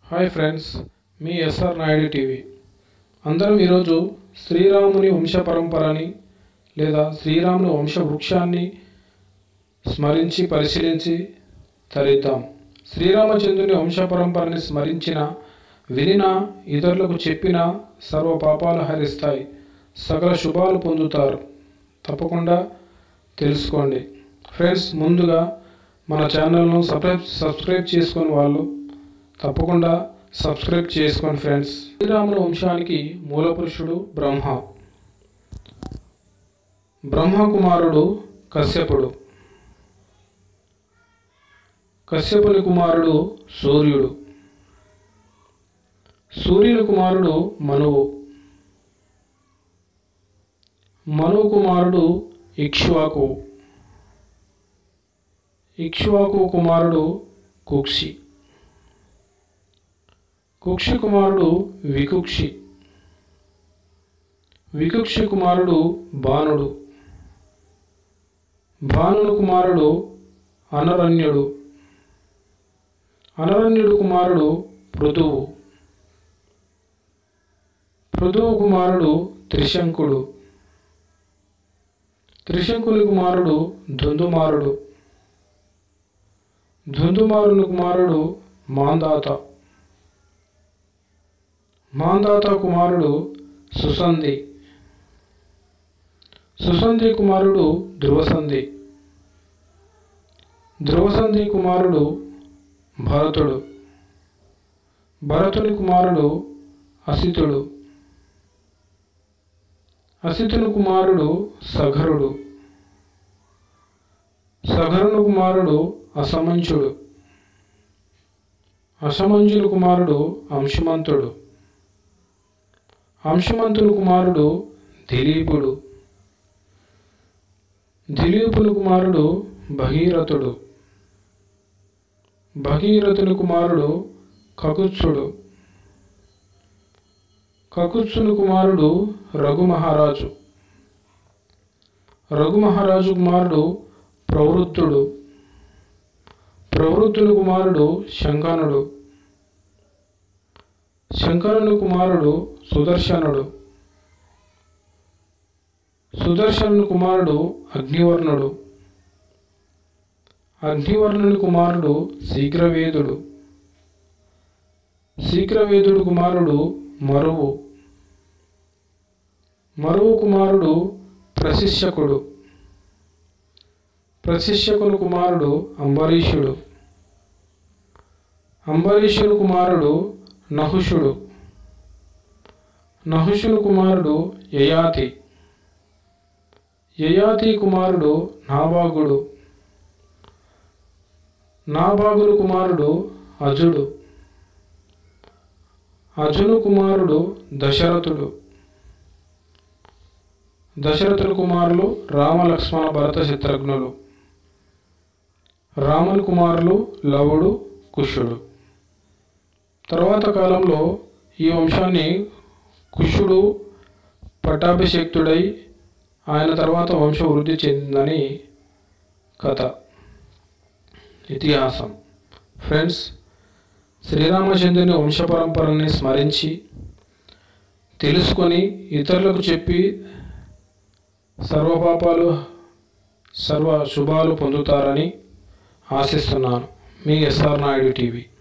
hi friends మీ SR Naidu TV అందరం ఈరోజు శ్రీరాముని వంశ పరంపరని లేదా శ్రీరాముని వంశ వృక్షాన్ని స్మరించి పరిశీలించి తరిద్దాం శ్రీరామచంద్రుని వంశ పరంపరని స్మరించిన వినిన ఇతరులకు చెప్పిన సర్వ పాపాలు హరిస్తాయి సకల శుభాలు పొందుతారు తప్పకుండా తెలుసుకోండి ఫ్రెండ్స్ ముందుగా మన ఛానల్ను సబ్స్క్రైబ్ సబ్స్క్రైబ్ చేసుకొని వాళ్ళు తప్పకుండా సబ్స్క్రైబ్ చేసుకోండి ఫ్రెండ్స్ శ్రీరాముల వంశానికి మూల పురుషుడు బ్రహ్మ బ్రహ్మ కుమారుడు కశ్యపుడు కశ్యపుని కుమారుడు సూర్యుడు సూర్యుని కుమారుడు మనువు మనువు కుమారుడు ఇక్ష్వాకు ఇక్ష్వాకు కుమారుడు కుక్షి కుక్షి కుమారుడు వికుక్షి వికుక్షి కుమారుడు బాణుడు బాణుని కుమారుడు అనరణ్యుడు అనరణ్యుడు కుమారుడు పృథువు పృథువు కుమారుడు త్రిశంకుడు త్రిశంకుని కుమారుడు ధుందుమారుడు ధుందుమారుని కుమారుడు మాందాత మాందాత కుమారుడు సుసంధి సుసంధి కుమారుడు ధ్రువసంధి ధ్రువసంధి కుమారుడు భరతుడు భరతుని కుమారుడు అసితుడు అసితుని కుమారుడు సఘరుడు సఘరుని కుమారుడు అసమంచుడు అసమంజుని కుమారుడు అంశుమంతుడు అంశుమంతుని కుమారుడు దిలీపుడు దిలీపుని కుమారుడు భగీరథుడు భగీరథుని కుమారుడు కకుత్సుడు కకుత్సుని కుమారుడు రఘు మహారాజు రఘు మహారాజు కుమారుడు ప్రవృత్తుడు ప్రవృత్తుని కుమారుడు శంకనుడు శంకరుని కుమారుడు సుదర్శనుడు సుదర్శనుని కుమారుడు అగ్నివర్ణుడు అగ్నివర్ణుని కుమారుడు శీఘ్రవేదుడు శీఘ్రవేదుడు కుమారుడు మరువు మరువు కుమారుడు ప్రశిష్యకుడు ప్రశిష్యకుని కుమారుడు అంబరీషుడు అంబరీషుని కుమారుడు నహుషుడు నహుషుని కుమారుడు యయాతి యయాతి కుమారుడు నాభాగుడు నాభాగుని కుమారుడు అజుడు అజును కుమారుడు దశరథుడు దశరథుని కుమారులు రామలక్ష్మణ భరత చిత్రజ్ఞులు రాముని కుమారులు లవుడు కుషుడు తర్వాత కాలంలో ఈ వంశాన్ని కుషుడు పట్టాభిషేక్తుడై ఆయన తర్వాత వంశం వృద్ధి చెందిందని కథ ఇతిహాసం ఫ్రెండ్స్ శ్రీరామచంద్రుని వంశ పరంపరని స్మరించి తెలుసుకొని ఇతరులకు చెప్పి సర్వపాపాలు సర్వ శుభాలు పొందుతారని ఆశిస్తున్నాను మీ ఎస్ఆర్ నాయుడు టీవీ